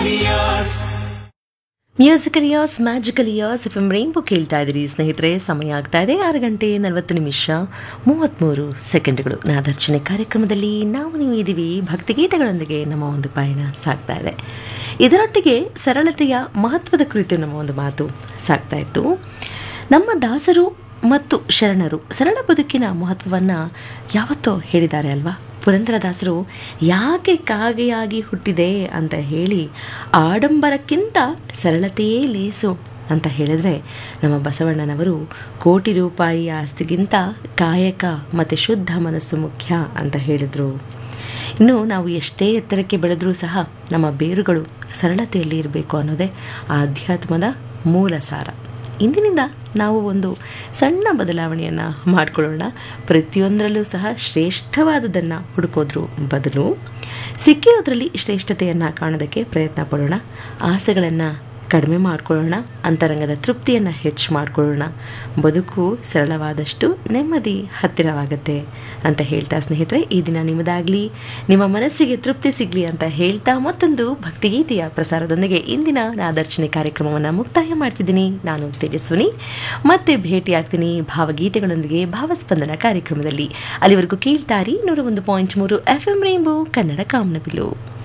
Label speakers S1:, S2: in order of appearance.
S1: musical years magical years F M rainbow ಕೇಳ್ತಾ ಇದ್ದೀರಿ ಸ್ನೇಹಿತರೆ ಸಮಯ ಆಗ್ತಾ ಇದೆ ಆರು ಗಂಟೆ ನಲವತ್ತು ನಿಮಿಷ ಮೂವತ್ತ್ಮೂರು ಸೆಕೆಂಡ್ಗಳು ನಾದರ್ಶನೆ ಕಾರ್ಯಕ್ರಮದಲ್ಲಿ ನಾವು ನೀವು ಇದ್ದೀವಿ ಭಕ್ತಿಗೀತೆಗಳೊಂದಿಗೆ ನಮ್ಮ ಒಂದು ಪಯಣ ಸಾಗ್ತಾ ಇದೆ ಇದರೊಟ್ಟಿಗೆ ಸರಳತೆಯ ಮಹತ್ವದ ಕುರಿತು ನಮ್ಮ ಒಂದು ಮಾತು ಸಾಗ್ತಾ ಇತ್ತು ನಮ್ಮ ದಾಸರು ಮತ್ತು ಶರಣರು ಸರಳ ಬದುಕಿನ ಮಹತ್ವವನ್ನು ಯಾವತ್ತೋ ಹೇಳಿದ್ದಾರೆ ಅಲ್ವಾ ಪುರಂದರದಾಸರು ಯಾಕೆ ಕಾಗೆಯಾಗಿ ಹುಟ್ಟಿದೆ ಅಂತ ಹೇಳಿ ಆಡಂಬರಕ್ಕಿಂತ ಸರಳತೆಯೇ ಲೇಸು ಅಂತ ಹೇಳಿದ್ರೆ ನಮ್ಮ ಬಸವಣ್ಣನವರು ಕೋಟಿ ರೂಪಾಯಿ ಆಸ್ತಿಗಿಂತ ಕಾಯಕ ಮತ್ತು ಶುದ್ಧ ಮನಸ್ಸು ಮುಖ್ಯ ಅಂತ ಹೇಳಿದರು ಇನ್ನು ನಾವು ಎಷ್ಟೇ ಎತ್ತರಕ್ಕೆ ಬೆಳೆದರೂ ಸಹ ನಮ್ಮ ಬೇರುಗಳು ಸರಳತೆಯಲ್ಲಿ ಇರಬೇಕು ಅನ್ನೋದೇ ಆಧ್ಯಾತ್ಮದ ಮೂಲ ಸಾರ ಇಂದಿನಿಂದ ನಾವು ಒಂದು ಸಣ್ಣ ಬದಲಾವಣೆಯನ್ನು ಮಾಡಿಕೊಳ್ಳೋಣ ಪ್ರತಿಯೊಂದರಲ್ಲೂ ಸಹ ಶ್ರೇಷ್ಠವಾದದನ್ನು ಹುಡುಕೋದ್ರ ಬದಲು ಸಿಕ್ಕಿರೋದ್ರಲ್ಲಿ ಶ್ರೇಷ್ಠತೆಯನ್ನು ಕಾಣೋದಕ್ಕೆ ಪ್ರಯತ್ನ ಪಡೋಣ ಆಸೆಗಳನ್ನು ಕಡಿಮೆ ಮಾಡ್ಕೊಳ್ಳೋಣ ಅಂತರಂಗದ ತೃಪ್ತಿಯನ್ನು ಹೆಚ್ಚು ಮಾಡ್ಕೊಳ್ಳೋಣ ಬದುಕು ಸರಳವಾದಷ್ಟು ನೆಮ್ಮದಿ ಹತ್ತಿರವಾಗುತ್ತೆ ಅಂತ ಹೇಳ್ತಾ ಸ್ನೇಹಿತರೆ ಈ ದಿನ ನಿಮ್ಮದಾಗಲಿ ನಿಮ್ಮ ಮನಸ್ಸಿಗೆ ತೃಪ್ತಿ ಸಿಗಲಿ ಅಂತ ಹೇಳ್ತಾ ಮತ್ತೊಂದು ಭಕ್ತಿಗೀತೆಯ ಪ್ರಸಾರದೊಂದಿಗೆ ಇಂದಿನ ನಾದರ್ಶನೆ ಕಾರ್ಯಕ್ರಮವನ್ನು ಮುಕ್ತಾಯ ಮಾಡ್ತಿದ್ದೀನಿ ನಾನು ತೇಜಸ್ವಿನಿ ಮತ್ತೆ ಭೇಟಿಯಾಗ್ತೀನಿ ಭಾವಗೀತೆಗಳೊಂದಿಗೆ ಭಾವಸ್ಪಂದನ ಕಾರ್ಯಕ್ರಮದಲ್ಲಿ ಅಲ್ಲಿವರೆಗೂ ಕೇಳ್ತಾರಿ ನೂರ ಒಂದು ಪಾಯಿಂಟ್ ಮೂರು ಎಫ್ ಎಂ ರೈನ್ಬೋ ಕನ್ನಡ ಕಾಮನಬಿಲು